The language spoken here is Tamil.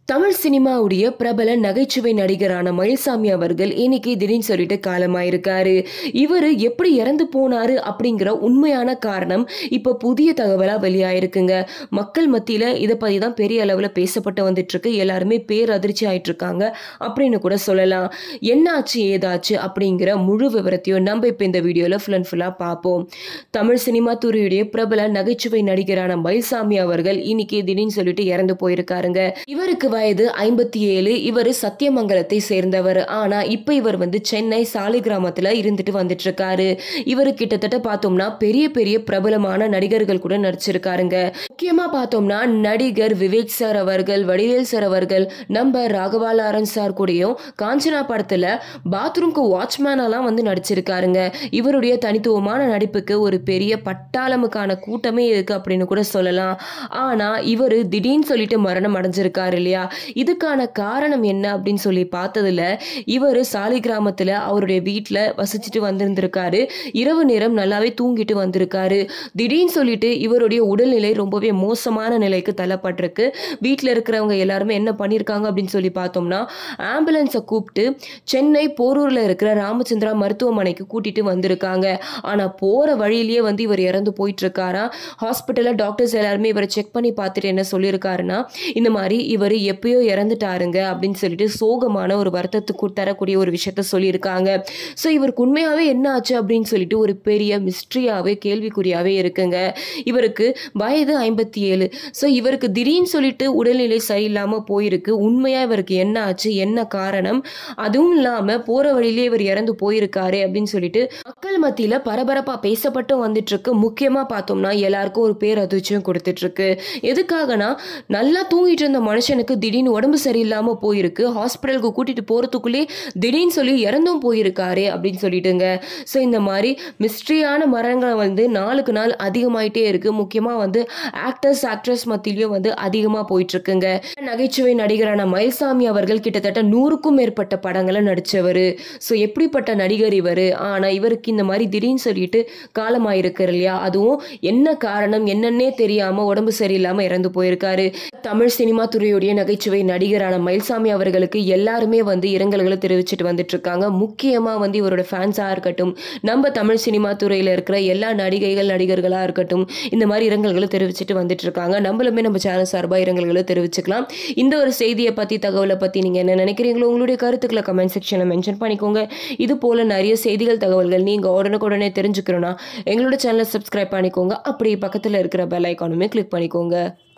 தமிழ் சினிமாவுடைய பிரபல நகைச்சுவை நடிகரான மயில்சாமி அவர்கள் இன்னைக்கு திடீர்னு சொல்லிட்டு காலமாயிருக்காரு இவர் எப்படி இறந்து போனாரு அப்படிங்கிற உண்மையான காரணம் இப்போ புதிய தகவலா வெளியாயிருக்குங்க மக்கள் மத்தியில இதை பத்தி தான் பெரிய அளவில் பேசப்பட்டு வந்துட்டு இருக்கு எல்லாருமே பேரதிர்ச்சி ஆயிட்டு இருக்காங்க அப்படின்னு கூட சொல்லலாம் என்னாச்சு ஏதாச்சு அப்படிங்கிற முழு விவரத்தையும் நம்ம இப்போ இந்த வீடியோவில் ஃபுல் அண்ட் ஃபுல்லாக பார்ப்போம் தமிழ் சினிமா துறையுடைய பிரபல நகைச்சுவை நடிகரான மயில்சாமி அவர்கள் இன்னைக்கு திடீர்னு சொல்லிட்டு இறந்து போயிருக்காருங்க இவருக்கு வயது ஐம்பத்தி ஏழு இவர் சத்தியமங்கலத்தை சேர்ந்தவர் ஆனா இப்ப இவர் வந்து சென்னை சாலை கிராமத்துல இருந்துட்டு வந்துட்டு இருக்காரு இவர் கிட்டத்தட்ட பார்த்தோம்னா பெரிய பெரிய பிரபலமான நடிகர்கள் கூட நடிச்சிருக்காருங்க முக்கியமா பார்த்தோம்னா நடிகர் விவேக் சார் அவர்கள் வடிவேல் சார் அவர்கள் நம்ம ராகவா லாரன்ஸ் சார் கூடயும் காஞ்சனா படத்துல பாத்ரூம்க்கு வாட்ச்மேனெல்லாம் வந்து நடிச்சிருக்காருங்க இவருடைய தனித்துவமான நடிப்புக்கு ஒரு பெரிய பட்டாளமுக்கான கூட்டமே இருக்கு அப்படின்னு கூட சொல்லலாம் ஆனா இவர் திடீர்னு சொல்லிட்டு மரணம் அடைஞ்சிருக்காரு இல்லையா இதுக்கான காரணம் என்ன அப்படின்னு சொல்லி பார்த்ததுல இவர் சாலை கிராமத்துல அவருடைய வீட்டில் வசிச்சுட்டு வந்திருந்திருக்காரு இரவு நேரம் நல்லாவே தூங்கிட்டு வந்திருக்காரு திடீர்னு சொல்லிட்டு இவருடைய உடல்நிலை ரொம்பவே மோசமான நிலைக்கு தள்ளப்பட்டிருக்கு வீட்டில் இருக்கிறவங்க எல்லாருமே என்ன பண்ணியிருக்காங்க அப்படின்னு சொல்லி பார்த்தோம்னா ஆம்புலன்ஸை கூப்பிட்டு சென்னை போரூரில் இருக்கிற ராமச்சந்திரா மருத்துவமனைக்கு கூட்டிட்டு வந்திருக்காங்க ஆனால் போகிற வழியிலேயே வந்து இவர் இறந்து போயிட்டு இருக்காரா ஹாஸ்பிட்டலில் டாக்டர்ஸ் எல்லாருமே இவரை செக் பண்ணி பார்த்துட்டு என்ன சொல்லியிருக்காருன்னா இந்த மாதிரி இவர் எப்பயோ இறந்துட்டாருங்க அப்படின்னு சொல்லிட்டு சோகமான ஒரு வருத்தத்துக்கு தரக்கூடிய ஒரு விஷயத்த சொல்லியிருக்காங்க ஸோ இவருக்கு உண்மையாகவே என்ன ஆச்சு அப்படின்னு சொல்லிட்டு ஒரு பெரிய மிஸ்ட்ரியாகவே கேள்விக்குறியாகவே இருக்குங்க இவருக்கு வயது ஐம்பத்தி ஏழு ஸோ இவருக்கு திடீர்னு சொல்லிட்டு உடல்நிலை சரியில்லாமல் போயிருக்கு உண்மையாக இவருக்கு என்ன ஆச்சு என்ன காரணம் அதுவும் இல்லாமல் போகிற வழியிலே இவர் இறந்து போயிருக்காரு அப்படின்னு சொல்லிட்டு மக்கள் மத்தியில் பரபரப்பாக பேசப்பட்டும் வந்துட்டு இருக்கு முக்கியமாக பார்த்தோம்னா எல்லாருக்கும் ஒரு பேர் அதிர்ச்சியும் கொடுத்துட்டு இருக்கு எதுக்காகனா நல்லா தூங்கிட்டு இருந்த மனுஷனுக்கு திடீர்னு உடம்பு சரியில்லாமல் போயிருக்கு ஹாஸ்பிட்டலுக்கு கூட்டிட்டு போகிறதுக்குள்ளே திடீர்னு சொல்லி இறந்தும் போயிருக்காரே அப்படின்னு சொல்லிட்டுங்க ஸோ இந்த மாதிரி மிஸ்ட்ரியான மரணங்கள் வந்து நாளுக்கு நாள் அதிகமாயிட்டே இருக்கு முக்கியமாக வந்து ஆக்டர்ஸ் ஆக்ட்ரஸ் மத்தியிலையும் வந்து அதிகமாக போயிட்டு இருக்குங்க நகைச்சுவை நடிகரான மயில்சாமி அவர்கள் கிட்டத்தட்ட நூறுக்கும் மேற்பட்ட படங்களை நடித்தவர் ஸோ எப்படிப்பட்ட நடிகர் இவர் ஆனால் இவருக்கு இந்த மாதிரி திடீர்னு சொல்லிட்டு காலமாயிருக்காரு இல்லையா அதுவும் என்ன காரணம் என்னன்னே தெரியாமல் உடம்பு சரியில்லாமல் இறந்து போயிருக்காரு தமிழ் சினிமா துறையுடைய நகைச்சுவை நடிகரான மயில்சாமி அவர்களுக்கு எல்லாருமே வந்து இரங்கல்களை தெரிவிச்சிட்டு வந்துட்டு இருக்காங்க முக்கியமாக வந்து இவரோட ஃபேன்ஸாக இருக்கட்டும் நம்ம தமிழ் சினிமா துறையில் இருக்கிற எல்லா நடிகைகள் நடிகர்களாக இருக்கட்டும் இந்த மாதிரி இரங்கல்களை தெரிவிச்சிட்டு வந்துட்டு இருக்காங்க நம்மளுமே நம்ம சேனல் சார்பாக இரங்கல்களை தெரிவிச்சுக்கலாம் இந்த ஒரு செய்தியை பற்றி தகவலை பற்றி நீங்கள் என்ன நினைக்கிறீங்களோ உங்களுடைய கருத்துக்களை கமெண்ட் செக்ஷனில் மென்ஷன் பண்ணிக்கோங்க இது போல் நிறைய செய்திகள் தகவல்கள் நீங்கள் உடனுக்குடனே தெரிஞ்சுக்கிறோன்னா எங்களோட சேனலை சப்ஸ்கிரைப் பண்ணிக்கோங்க அப்படி பக்கத்தில் இருக்கிற பெல் ஐக்கானுமே கிளிக் பண்ணிக்கோங்க